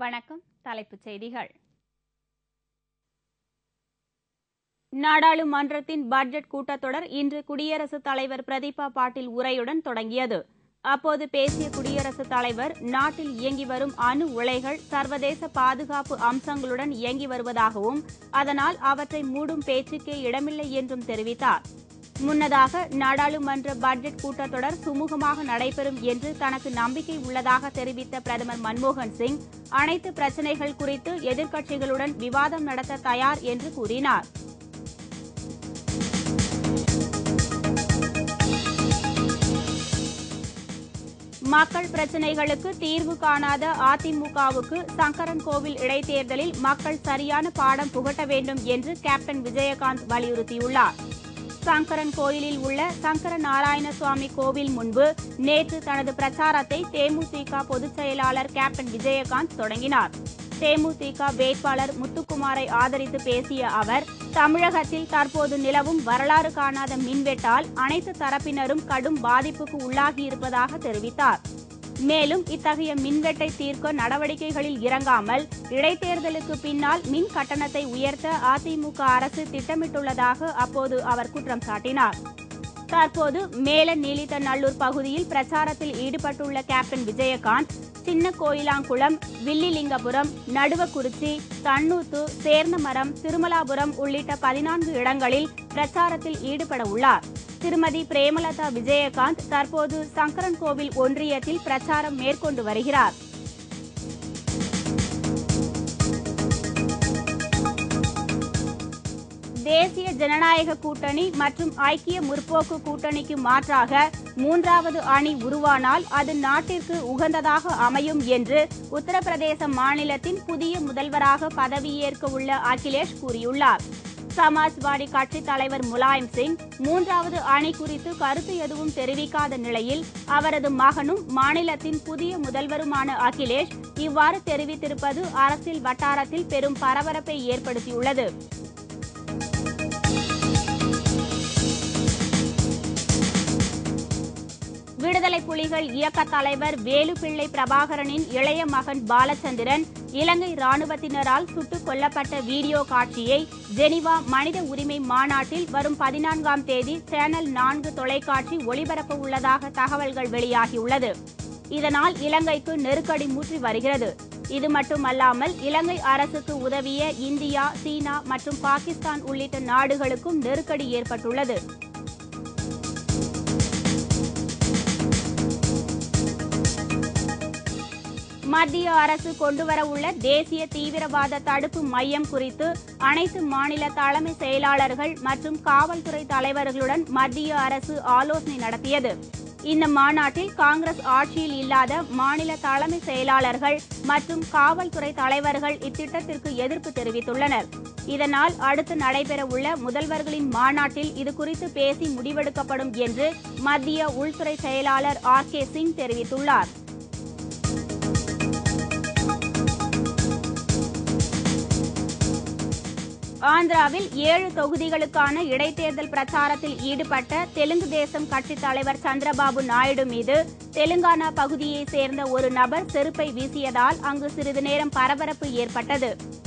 வணக்கம் தலைப்புச் செய்திகள் நாடாளுமன்றத்தின் பட்ஜெட் கூட்டத்தொடர் இன்று குடியரசுத் தலைவர் பிரதீபா பாட்டீல் உரையுடன் தொடங்கியது அப்போது பேசிய குடியரசுத் தலைவர் நாட்டில் இயங்கி வரும் அணு உலைகள் சர்வதேச பாதுகாப்பு அம்சங்களுடன் இயங்கி வருவதாகவும் அதனால் அவற்றை மூடும் பேச்சுக்கே இடமில்லை என்றும் தெரிவித்தார் முன்னதாக நாடாளுமன்ற பட்ஜெட் கூட்டத்தொடர் சுமூகமாக நடைபெறும் என்று தனக்கு நம்பிக்கை உள்ளதாக தெரிவித்த பிரதமர் மன்மோகன் சிங் அனைத்து பிரச்சினைகள் குறித்து எதிர்க்கட்சிகளுடன் விவாதம் நடத்த தயார் என்று கூறினார் மக்கள் பிரச்சினைகளுக்கு தீர்வு காணாத அதிமுகவுக்கு சங்கரன் கோவில் இடைத்தேர்தலில் மக்கள் சரியான பாடம் புகட்ட வேண்டும் என்று கேப்டன் விஜயகாந்த் வலியுறுத்தியுள்ளார் சங்கரன் கோயிலில் உள்ள சங்கர நாராயண சுவாமி கோவில் முன்பு நேற்று தனது பிரச்சாரத்தை தேமுதிக பொதுச் செயலாளர் கேப்டன் விஜயகாந்த் தொடங்கினார் தேமுதிக வேட்பாளர் முத்துக்குமாரை ஆதரித்து பேசிய அவர் தமிழகத்தில் தற்போது நிலவும் வரலாறு காணாத மின்வெட்டால் அனைத்து தரப்பினரும் கடும் பாதிப்புக்கு உள்ளாகியிருப்பதாக தெரிவித்தார் மேலும் இத்தகைய மின்வெட்டை தீர்க்க நடவடிக்கைகளில் இறங்காமல் இடைத்தேர்தலுக்கு பின்னால் மின் கட்டணத்தை உயர்த்த அதிமுக அரசு திட்டமிட்டுள்ளதாக அப்போது அவர் குற்றம் சாட்டினார் தற்போது மேல நீலித்த நல்லூர் பகுதியில் பிரச்சாரத்தில் ஈடுபட்டுள்ள கேப்டன் விஜயகாந்த் சின்ன கோயிலாங்குளம் வில்லிலிங்கபுரம் நடுவக்குறிச்சி தன்னூத்து சேர்ந்தமரம் திருமலாபுரம் உள்ளிட்ட பதினான்கு இடங்களில் பிரச்சாரத்தில் ஈடுபட உள்ளார் திருமதி பிரேமலதா விஜயகாந்த் தற்போது சங்கரன் கோவில் ஒன்றியத்தில் பிரச்சாரம் மேற்கொண்டு வருகிறார் தேசிய ஜனநாயக கூட்டணி மற்றும் ஐக்கிய முற்போக்கு கூட்டணிக்கு மாற்றாக மூன்றாவது அணி உருவானால் அது நாட்டிற்கு உகந்ததாக அமையும் என்று உத்தரப்பிரதேச மாநிலத்தின் புதிய முதல்வராக பதவியேற்க உள்ள அகிலேஷ் கூறியுள்ளார் சமாஜ்வாடி கட்சி தலைவர் முலாயம் சிங் மூன்றாவது அணி குறித்து கருத்து எதுவும் தெரிவிக்காத நிலையில் அவரது மகனும் மாநிலத்தின் புதிய முதல்வருமான அகிலேஷ் இவ்வாறு தெரிவித்திருப்பது அரசியல் வட்டாரத்தில் பெரும் பரபரப்பை ஏற்படுத்தியுள்ளது விடுதலை புலிகள் இயக்க தலைவர் வேலுப்பிள்ளை பிரபாகரனின் இளைய மகன் பாலச்சந்திரன் இலங்கை ராணுவத்தினரால் சுட்டுக் கொல்லப்பட்ட வீடியோ காட்சியை ஜெனிவா மனித உரிமை மாநாட்டில் வரும் பதினான்காம் தேதி சேனல் நான்கு தொலைக்காட்சி ஒளிபரப்ப உள்ளதாக தகவல்கள் வெளியாகியுள்ளது இதனால் இலங்கைக்கு நெருக்கடி மூற்றி வருகிறது இது மட்டுமல்லாமல் இலங்கை அரசுக்கு உதவிய இந்தியா சீனா மற்றும் பாகிஸ்தான் உள்ளிட்ட நாடுகளுக்கும் நெருக்கடி ஏற்பட்டுள்ளது மத்திய அரசு கொண்டுவரவுள்ள தேசிய தீவிரவாத தடுப்பு மையம் குறித்து அனைத்து மாநில தலைமை செயலாளர்கள் மற்றும் காவல்துறை தலைவர்களுடன் மத்திய அரசு ஆலோசனை நடத்தியது இந்த மாநாட்டில் காங்கிரஸ் ஆட்சியில் இல்லாத மாநில தலைமை செயலாளர்கள் மற்றும் காவல்துறை தலைவர்கள் இத்திட்டத்திற்கு எதிர்ப்பு தெரிவித்துள்ளனர் இதனால் அடுத்து நடைபெறவுள்ள முதல்வர்களின் மாநாட்டில் இதுகுறித்து பேசி முடிவெடுக்கப்படும் என்று மத்திய உள்துறை செயலாளர் ஆர் கே சிங் தெரிவித்துள்ளார் ஆந்திராவில் ஏழு தொகுதிகளுக்கான இடைத்தேர்தல் பிரச்சாரத்தில் ஈடுபட்ட தெலுங்கு தேசம் கட்சித் தலைவர் சந்திரபாபு நாயுடு மீது தெலுங்கானா பகுதியைச் சேர்ந்த ஒரு நபர் செருப்பை வீசியதால் அங்கு சிறிது நேரம் பரபரப்பு ஏற்பட்டது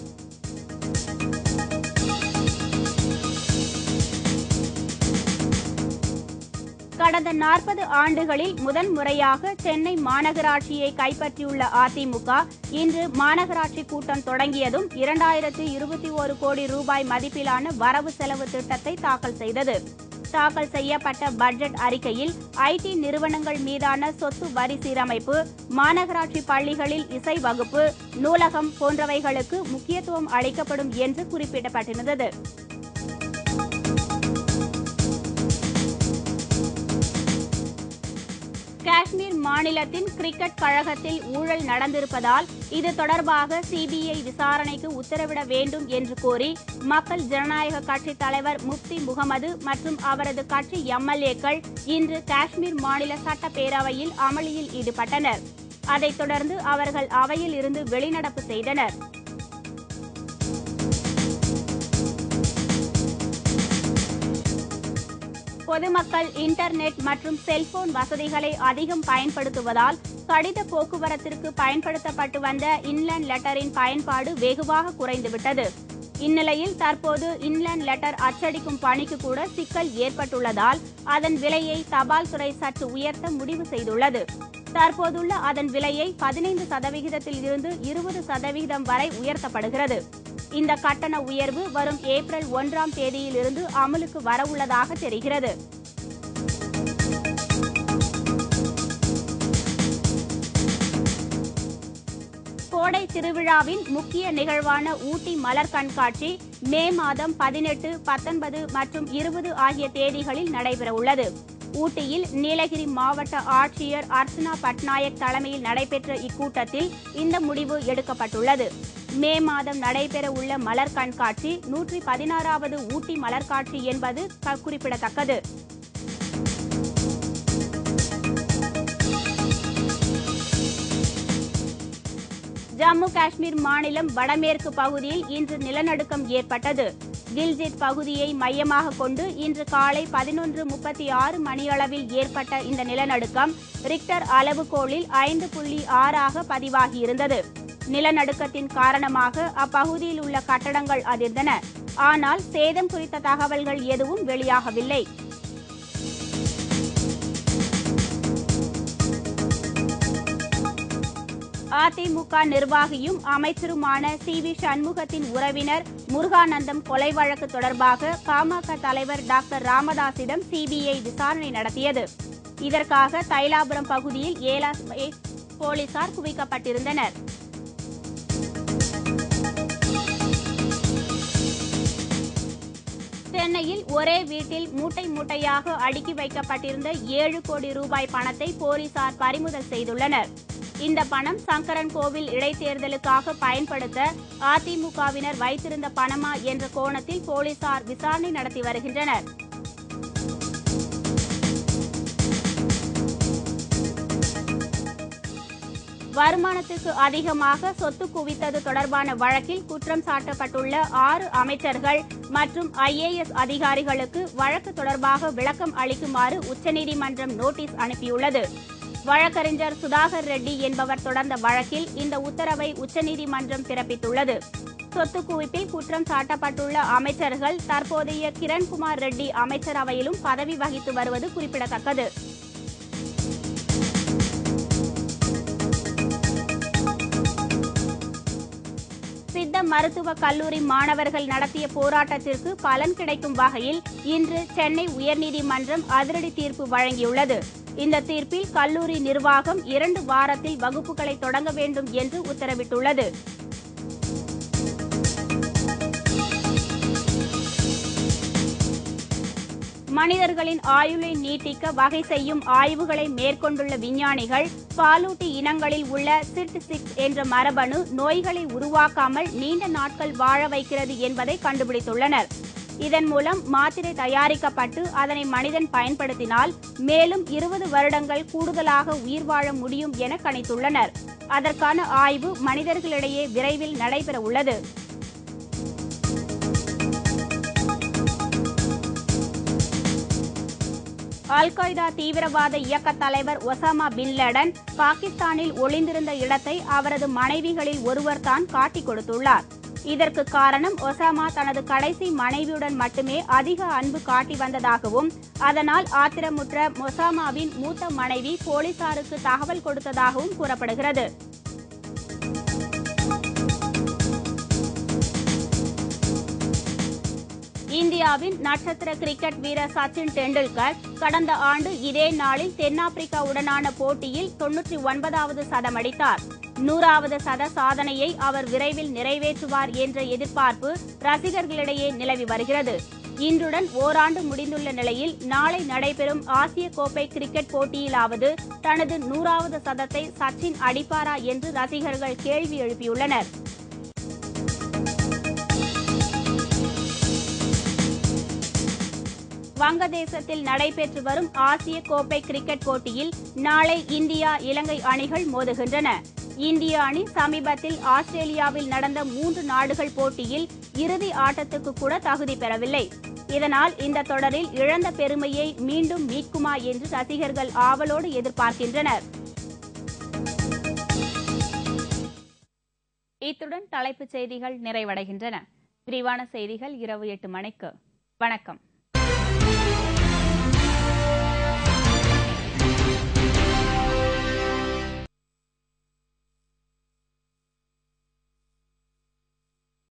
கடந்த நாற்பது ஆண்டுகளில் முதன் முறையாக சென்னை மாநகராட்சியை கைப்பற்றியுள்ள அதிமுக இன்று மாநகராட்சி கூட்டம் தொடங்கியதும் இரண்டாயிரத்து இருபத்தி ஒரு கோடி ரூபாய் மதிப்பிலான வரவு செலவு திட்டத்தை தாக்கல் செய்தது தாக்கல் செய்யப்பட்ட பட்ஜெட் அறிக்கையில் ஐடி நிறுவனங்கள் மீதான சொத்து வரி சீரமைப்பு மாநகராட்சி பள்ளிகளில் இசை வகுப்பு நூலகம் போன்றவைகளுக்கு முக்கியத்துவம் அளிக்கப்படும் என்று குறிப்பிடப்பட்டிருந்தது காஷ்மீர் மாநிலத்தின் கிரிக்கெட் கழகத்தில் ஊழல் நடந்திருப்பதால் இது தொடர்பாக சிபிஐ விசாரணைக்கு உத்தரவிட வேண்டும் என்று கோரி மக்கள் ஜனநாயக கட்சி தலைவர் முப்தி முகமது மற்றும் அவரது கட்சி எம்எல்ஏக்கள் இன்று காஷ்மீர் மாநில சட்டப்பேரவையில் அமளியில் ஈடுபட்டனர் அதைத் தொடர்ந்து அவர்கள் அவையில் இருந்து வெளிநடப்பு செய்தனர் பொதுமக்கள் இன்டர்நெட் மற்றும் செல்போன் வசதிகளை அதிகம் பயன்படுத்துவதால் கடித போக்குவரத்திற்கு பயன்படுத்தப்பட்டு வந்த இன்லேண்ட் லெட்டரின் பயன்பாடு வெகுவாக குறைந்துவிட்டது இந்நிலையில் தற்போது இன்லேண்ட் லெட்டர் அச்சடிக்கும் பணிக்கு கூட சிக்கல் ஏற்பட்டுள்ளதால் அதன் விலையை தபால் துறை சற்று உயர்த்த முடிவு செய்துள்ளது தற்போதுள்ள அதன் விலையை பதினைந்து சதவிகிதத்தில் இருந்து இருபது சதவிகிதம் வரை உயர்த்தப்படுகிறது இந்த கட்டண உயர்வு வரும் ஏப்ரல் ஒன்றாம் தேதியிலிருந்து அமலுக்கு வரவுள்ளதாக தெரிகிறது கோடை திருவிழாவின் முக்கிய நிகழ்வான ஊட்டி மலர் கண்காட்சி மே மாதம் பதினெட்டு பத்தொன்பது மற்றும் இருபது ஆகிய தேதிகளில் நடைபெறவுள்ளது ஊட்டியில் நீலகிரி மாவட்ட ஆட்சியர் அர்ச்சனா பட்நாயக் தலைமையில் நடைபெற்ற இக்கூட்டத்தில் இந்த முடிவு எடுக்கப்பட்டுள்ளது மே மாதம் நடைபெற உள்ள மலர் கண்காட்சி நூற்றி பதினாறாவது ஊட்டி மலர் காட்சி என்பது க- குறிப்பிடத்தக்கது ஜம்மு காஷ்மீர் மாநிலம் வடமேற்கு பகுதியில் இன்று நிலநடுக்கம் ஏற்பட்டது கில்ஜித் பகுதியை மையமாக கொண்டு இன்று காலை பதினொன்று முப்பத்தி ஆறு மணியளவில் ஏற்பட்ட இந்த நிலநடுக்கம் ரிக்டர் அளவுகோலில் ஐந்து புள்ளி ஆறாக பதிவாகியிருந்தது நிலநடுக்கத்தின் காரணமாக அப்பகுதியில் உள்ள கட்டடங்கள் அதிர்ந்தன ஆனால் சேதம் குறித்த தகவல்கள் எதுவும் வெளியாகவில்லை அதிமுக நிர்வாகியும் அமைச்சருமான சி வி சண்முகத்தின் உறவினர் முருகானந்தம் கொலை வழக்கு தொடர்பாக பாமக தலைவர் டாக்டர் ராமதாசிடம் சிபிஐ விசாரணை நடத்தியது இதற்காக தைலாபுரம் பகுதியில் ஏழாம் போலீசார் குவிக்கப்பட்டிருந்தனர் சென்னையில் ஒரே வீட்டில் மூட்டை மூட்டையாக அடுக்கி வைக்கப்பட்டிருந்த ஏழு கோடி ரூபாய் பணத்தை போலீசார் பறிமுதல் செய்துள்ளனர் இந்த பணம் சங்கரன் கோவில் இடைத்தேர்தலுக்காக பயன்படுத்த அதிமுகவினர் வைத்திருந்த பணமா என்ற கோணத்தில் போலீசார் விசாரணை நடத்தி வருகின்றனர் வருமானத்திற்கு அதிகமாக சொத்து குவித்தது தொடர்பான வழக்கில் குற்றம் சாட்டப்பட்டுள்ள ஆறு அமைச்சர்கள் மற்றும் ஐஏஎஸ் அதிகாரிகளுக்கு வழக்கு தொடர்பாக விளக்கம் அளிக்குமாறு உச்சநீதிமன்றம் நோட்டீஸ் அனுப்பியுள்ளது வழக்கறிஞர் சுதாகர் ரெட்டி என்பவர் தொடர்ந்த வழக்கில் இந்த உத்தரவை உச்சநீதிமன்றம் பிறப்பித்துள்ளது சொத்து குவிப்பில் குற்றம் சாட்டப்பட்டுள்ள அமைச்சர்கள் தற்போதைய கிரண்குமார் ரெட்டி அமைச்சரவையிலும் பதவி வகித்து வருவது குறிப்பிடத்தக்கது சித்த மருத்துவ கல்லூரி மாணவர்கள் நடத்திய போராட்டத்திற்கு பலன் கிடைக்கும் வகையில் இன்று சென்னை உயர்நீதிமன்றம் அதிரடி தீர்ப்பு வழங்கியுள்ளது இந்த தீர்ப்பில் கல்லூரி நிர்வாகம் இரண்டு வாரத்தில் வகுப்புகளை தொடங்க வேண்டும் என்று உத்தரவிட்டுள்ளது மனிதர்களின் ஆயுளை நீட்டிக்க வகை செய்யும் ஆய்வுகளை மேற்கொண்டுள்ள விஞ்ஞானிகள் பாலூட்டி இனங்களில் உள்ள சிட் சிக்ஸ் என்ற மரபணு நோய்களை உருவாக்காமல் நீண்ட நாட்கள் வாழ வைக்கிறது என்பதை கண்டுபிடித்துள்ளனர் இதன் மூலம் மாத்திரை தயாரிக்கப்பட்டு அதனை மனிதன் பயன்படுத்தினால் மேலும் இருபது வருடங்கள் கூடுதலாக உயிர் வாழ முடியும் என கணித்துள்ளனர் அதற்கான ஆய்வு மனிதர்களிடையே விரைவில் நடைபெற உள்ளது அல் qaeda தீவிரவாத இயக்க தலைவர் ஒசாமா பின் லேடன் பாகிஸ்தானில் ஒளிந்திருந்த இடத்தை அவரது மனைவிகளில் ஒருவர் தான் காட்டிக் கொடுத்துள்ளார் இதற்கு காரணம் ஒசாமா தனது கடைசி மனைவியுடன் மட்டுமே அதிக அன்பு காட்டி வந்ததாகவும் அதனால் ஆத்திரமுற்ற ஒசாமாவின் மூத்த மனைவி போலீசாருக்கு தகவல் கொடுத்ததாகவும் கூறப்படுகிறது இந்தியாவின் நட்சத்திர கிரிக்கெட் வீரர் சச்சின் டெண்டுல்கர் கடந்த ஆண்டு இதே நாளில் தென்னாப்பிரிக்காவுடனான போட்டியில் தொன்னூற்றி ஒன்பதாவது சதமடித்தார் நூறாவது சத சாதனையை அவர் விரைவில் நிறைவேற்றுவார் என்ற எதிர்பார்ப்பு ரசிகர்களிடையே நிலவி வருகிறது இன்றுடன் ஓராண்டு முடிந்துள்ள நிலையில் நாளை நடைபெறும் ஆசிய கோப்பை கிரிக்கெட் போட்டியிலாவது தனது நூறாவது சதத்தை சச்சின் அடிப்பாரா என்று ரசிகர்கள் கேள்வி எழுப்பியுள்ளனர் வங்கதேசத்தில் நடைபெற்று வரும் ஆசிய கோப்பை கிரிக்கெட் போட்டியில் நாளை இந்தியா இலங்கை அணிகள் மோதுகின்றன இந்திய அணி சமீபத்தில் ஆஸ்திரேலியாவில் நடந்த மூன்று நாடுகள் போட்டியில் இறுதி ஆட்டத்துக்கு கூட தகுதி பெறவில்லை இதனால் இந்த தொடரில் இழந்த பெருமையை மீண்டும் மீட்குமா என்று ரசிகர்கள் ஆவலோடு எதிர்பார்க்கின்றனர் இத்துடன் தலைப்புச் செய்திகள் நிறைவடைகின்றன விரிவான செய்திகள் இரவு எட்டு மணிக்கு வணக்கம்